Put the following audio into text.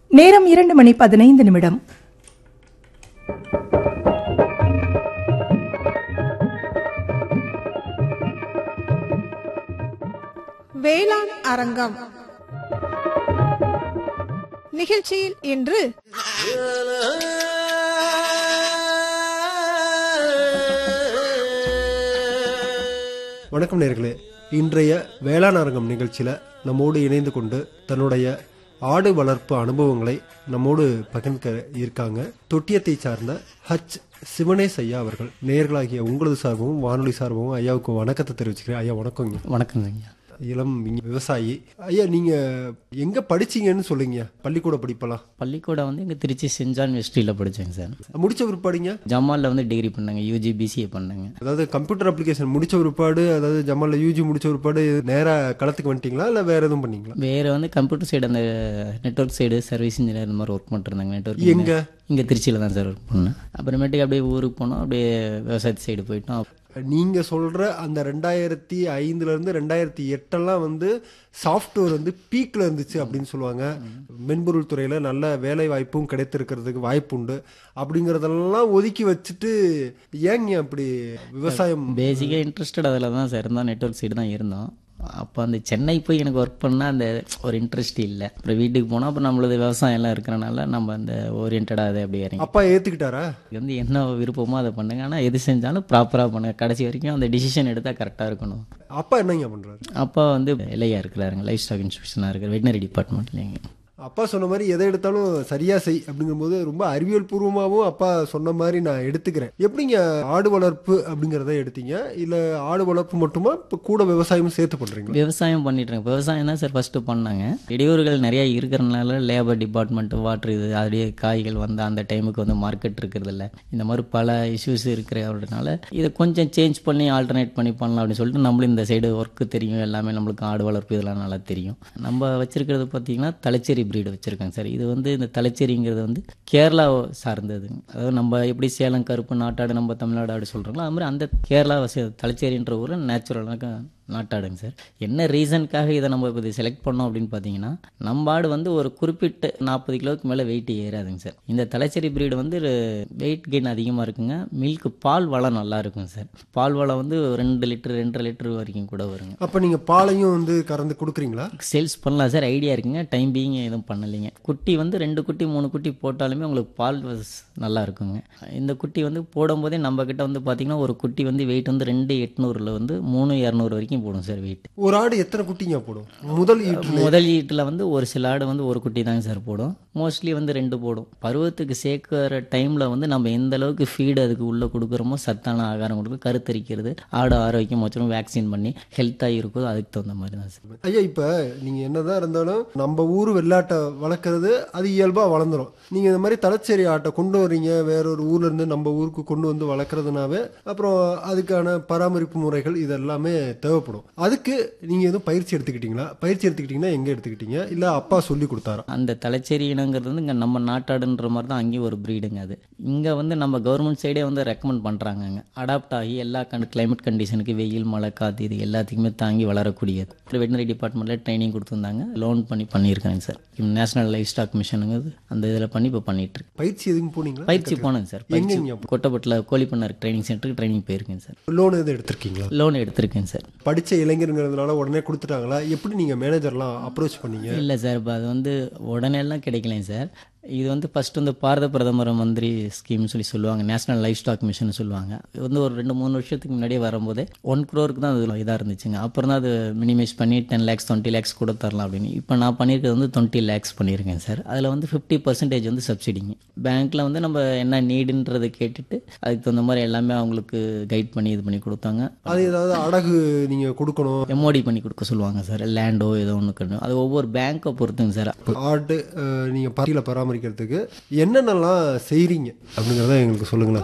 நேரம் இரண்டு மணி பதினைந்து நிமிடம் வேளாண் அரங்கம் நிகழ்ச்சியில் இன்று வணக்கம் நேர்களே இன்றைய வேளாண் அரங்கம் நிகழ்ச்சியில் நம்மோடு இணைந்து கொண்டு தன்னுடைய ஆடு வளர்ப்பு அனுபவங்களை நம்மோடு பகிர்ந்து இருக்காங்க தொட்டியத்தை சார்ந்த ஹச் சிவனேஷ் ஐயா அவர்கள் நேர்களாகிய உங்களது சார்பும் வானொலி சார்பும் ஐயாவுக்கு வணக்கத்தை தெரிவிச்சுக்கிறேன் ஐயா வணக்கங்க வணக்கங்க ஐயா இளம் விஞ்ஞ- விவசாயி ஐயா நீங்க எங்க படிச்சீங்கன்னு சொல்லுங்க பள்ளிக்கூட படிப்பெல்லாம் பள்ளிக்கூடம் வந்து இங்கே திருச்சி சென்ட் ஜான் வெஸ்ட்ரியில் படித்தேங்க சார் முடிச்ச பிற்பாடுங்க ஜமாலில் வந்து டிகிரி பண்ணேங்க யூஜி பிசிஏ பண்ணேங்க அதாவது கம்ப்யூட்டர் அப்ளிகேஷன் முடிச்ச பிற்பாடு அதாவது ஜமால்ல யூஜி முடிச்ச பிற்பாடு நேரா களத்துக்கு வந்துட்டீங்களா இல்ல வேற எதுவும் பண்ணீங்களா வேறு வந்து கம்ப்யூட்டர் சைடு அந்த நெட்வொர்க் சைடு சர்வீஸ் இன்ஜினியர் இந்த மாதிரி ஒர்க் பண்ணிருந்தாங்க நெட்வொர்க் எங்க இங்கே திருச்சியில் தான் சார் ஒர்க் பண்ணேன் அப்புறமேட்டுக்கு அப்படியே ஊருக்கு போனோம் அப்படியே விவசாயத்து சைடு போயிட்டோம் நீங்க சொல்ற அந்த ரெண்டாயிரத்தி ஐந்துல இருந்து ரெண்டாயிரத்தி எட்டெல்லாம் வந்து சாஃப்ட்வேர் வந்து பீக்ல இருந்துச்சு அப்படின்னு சொல்லுவாங்க மென்பொருள் துறையில நல்ல வேலை வாய்ப்பும் கிடைத்திருக்கிறதுக்கு வாய்ப்பு உண்டு அப்படிங்கறதெல்லாம் ஒதுக்கி வச்சுட்டு ஏங்க அப்படி விவசாயம் பேசிக்காக இன்ட்ரெஸ்டட் அதில் தான் சார் இருந்தோம் நெட்வொர்க் சைடு தான் இருந்தோம் அப்போ அந்த சென்னை போய் எனக்கு ஒர்க் பண்ணால் அந்த ஒரு இன்ட்ரெஸ்ட் இல்லை அப்புறம் வீட்டுக்கு போனால் அப்புறம் நம்மளது விவசாயம் எல்லாம் இருக்கிறனால நம்ம அந்த ஓரியன்டாக அதை அப்படியே இறங்கி அப்பா ஏத்துக்கிட்டாரா இது வந்து என்ன விருப்பமோ அதை பண்ணுங்க ஆனால் எது செஞ்சாலும் ப்ராப்பராக பண்ணுங்க கடைசி வரைக்கும் அந்த டிசிஷன் எடுத்தால் கரெக்டாக இருக்கணும் அப்பா என்னங்க பண்றாரு அப்பா வந்து எல்ஐயா இருக்கிறாருங்க லைஃப் ஸ்டாக் இன்ஸ்டியூஷனாக இருக்கிற வெட்டினரி டிபார்ட்மெண்ட்லேங்க அப்பா சொன்ன மாதிரி எதை எடுத்தாலும் சரியா செய் அப்படிங்கும்போது ரொம்ப அறிவியல் பூர்வமாகவும் அப்பா சொன்ன மாதிரி நான் எடுத்துக்கிறேன் எப்படிங்க ஆடு வளர்ப்பு அப்படிங்கிறத எடுத்தீங்க இல்ல ஆடு வளர்ப்பு மட்டுமா இப்ப கூட விவசாயமும் சேர்த்து பண்றீங்களா விவசாயம் பண்ணிட்டு இருக்கேன் விவசாயம் தான் சார் ஃபஸ்ட்டு பண்ணாங்க இடையூறுகள் நிறைய இருக்கிறனால லேபர் டிபார்ட்மெண்ட் வாட்டர் இது அப்படியே காய்கள் வந்து அந்த டைமுக்கு வந்து மார்க்கெட் இருக்கிறது இல்ல இந்த மாதிரி பல இஷ்யூஸ் இருக்கிறதுனால இதை கொஞ்சம் சேஞ்ச் பண்ணி ஆல்டர்னேட் பண்ணி பண்ணலாம் அப்படின்னு சொல்லிட்டு நம்மளும் இந்த சைடு ஒர்க்கு தெரியும் எல்லாமே நம்மளுக்கு ஆடு வளர்ப்பு இதெல்லாம் நல்லா தெரியும் நம்ம வச்சிருக்கிறது பார்த்தீங்கன்னா தலைச்சேரி பிரீடு வச்சுருக்காங்க சார் இது வந்து இந்த தலைச்சேரிங்கிறது வந்து கேரளா சார்ந்ததுங்க அதாவது நம்ம எப்படி சேலம் கருப்பு நாட்டாடு நம்ம தமிழ்நாடு ஆடு சொல்கிறோங்களோ அது மாதிரி அந்த கேரளா வச- தலைச்சேரின்ற ஊரில் நேச்சுரலாக நாட்டாடுங்க சார் என்ன ரீசனுக்காக இதை நம்ம இப்போ செலக்ட் பண்ணோம் அப்படின்னு பார்த்தீங்கன்னா நம்ம ஆடு வந்து ஒரு குறிப்பிட்ட நாற்பது கிலோவுக்கு மேலே வெயிட் ஏறாதுங்க சார் இந்த தலைச்சேரி பிரீடு வந்து வெயிட் கெயின் அதிகமாக இருக்குங்க மில்க் பால் வளம் நல்லா இருக்குங்க சார் பால் வளம் வந்து ரெண்டு லிட்டர் ரெண்டரை லிட்டர் வரைக்கும் கூட வருங்க அப்ப நீங்க பாலையும் வந்து கறந்து கொடுக்குறீங்களா சேல்ஸ் பண்ணலாம் சார் ஐடியா இருக்குங்க டைம் பீயிங் எதுவும் பண்ணலைங்க குட்டி வந்து ரெண்டு குட்டி மூணு குட்டி போட்டாலுமே உங்களுக்கு பால் வஸ் நல்லா இருக்குங்க இந்த குட்டி வந்து போடும்போதே நம்ம கிட்ட வந்து பார்த்தீங்கன்னா ஒரு குட்டி வந்து வெயிட் வந்து ரெண்டு எட்நூறுல வந்து மூணு இரநூறு வரைக்கும் போடும் சார் வெயிட் ஒரு ஆடு எத்தனை குட்டிங்க போடும் முதல் ஈட்டு முதல் ஈட்டில் வந்து ஒரு சில ஆடு வந்து ஒரு குட்டி தாங்க சார் போடும் மோஸ்ட்லி வந்து ரெண்டு போடும் பருவத்துக்கு சேர்க்கிற டைமில் வந்து நம்ம எந்த அளவுக்கு ஃபீடு அதுக்கு உள்ளே கொடுக்குறோமோ சத்தான ஆகாரம் கொடுக்கும் கருத்தரிக்கிறது ஆடு ஆரோக்கியம் வச்சிரும் வேக்சின் பண்ணி ஹெல்த்தாக இருக்குதோ அதுக்கு தகுந்த மாதிரி தான் சார் ஐயா இப்ப நீங்க என்னதான் இருந்தாலும் நம்ம ஊர் வெள்ளாட்டை வளர்க்கறது அது இயல்பா வளர்ந்துரும் நீங்க இந்த மாதிரி தலைச்சேரி ஆட்டை கொண்டு வர்றீங்க வேற ஒரு ஊர்ல இருந்து நம்ம ஊருக்கு கொண்டு வந்து வளர்க்கறதுனாவே அப்புறம் அதுக்கான பராமரிப்பு முறைகள் இதெல்லாமே தேவைப்படும் அதுக்கு நீங்க எதுவும் பயிற்சி எடுத்துக்கிட்டீங்களா பயிற்சி எடுத்துக்கிட்டீங்கன்னா எங்க எடுத்துக்கிட்டீங்க இல்ல அப்பா சொல்லி கொடுத்தாரா அந்த தலைச்சேரி இனங்கிறது வந்து இங்கே நம்ம நாட்டாடுன்ற மாதிரி தான் அங்கேயும் ஒரு ப்ரீடுங்க அது இங்கே வந்து நம்ம கவர்மெண்ட் சைடே வந்து ரெக்கமெண்ட் பண்ணுறாங்கங்க அடாப்ட் ஆகி எல்லா கண்ட் கிளைமேட் கண்டிஷனுக்கு வெயில் மழை காற்று இது எல்லாத்துக்குமே தாங்கி வளரக்கூடியது வெட்டினரி டிபார்ட்மெண்ட்டில் ட்ரைனிங் கொடுத்துருந்தாங்க லோன் பண்ணி பண்ணியிருக்காங்க சார் நேஷனல் லைஃப் ஸ்டாக் மிஷனுங்கிறது அந்த இதில் பண்ணி இப்போ பண்ணிட்டு இருக்கு பயிற்சி எதுவும் போனீங்களா பயிற்சி போனேங்க சார் பயிற்சி எங்கெங்க கொட்டப்பட்டில் கோழிப்பண்ணர் ட்ரைனிங் சென்டருக்கு ட்ரைனிங் போயிருக்கேன் சார் லோன் எதுவும் எடுத்திருக்கீங்களா லோன் எடுத்திருக்கேன் சார் படிச்ச இளைஞருங்கிறதுனால உடனே கொடுத்துட்டாங்களா எப்படி நீங்க மேனேஜர்லாம் அப்ரோச் பண்ணீங்க இல்லை சார் இப்போ அது வந்து உடனே எல்லாம் கிடைக்கலைங்க சார் இது வந்து ஃபர்ஸ்ட் வந்து பாரத பிரதமர் மந்திரி ஸ்கீம்னு சொல்லி சொல்லுவாங்க நேஷனல் லைஃப் ஸ்டாக் மிஷன் சொல்லுவாங்க இது வந்து ஒரு ரெண்டு மூணு வருஷத்துக்கு முன்னாடியே வரும்போது ஒன் க்ரோருக்கு தான் அது இதாக இருந்துச்சுங்க அப்புறம் தான் அது மினிமைஸ் பண்ணி டென் லேக்ஸ் டுவெண்ட்டி லேக்ஸ் கூட தரலாம் அப்படின்னு இப்போ நான் பண்ணியிருக்கிறது வந்து டுவெண்ட்டி லேக்ஸ் பண்ணியிருக்கேன் சார் அதில் வந்து ஃபிஃப்டி பர்சன்டேஜ் வந்து சப்சிடிங்க பேங்க்கில் வந்து நம்ம என்ன நீடுன்றதை கேட்டுட்டு அதுக்கு தகுந்த மாதிரி எல்லாமே அவங்களுக்கு கைட் பண்ணி இது பண்ணி கொடுத்தாங்க அது ஏதாவது அடகு நீங்க கொடுக்கணும் எம்ஓடி பண்ணி கொடுக்க சொல்லுவாங்க சார் லேண்டோ ஏதோ ஒன்று அது ஒவ்வொரு பேங்க்கை பொறுத்துங்க சார் ஆடு அஹ், நீங்க பட்டியல பராமரிக்கிறதுக்கு என்னென்னலாம் செய்றீங்க அப்படிங்கறத எங்களுக்கு சொல்லுங்களேன்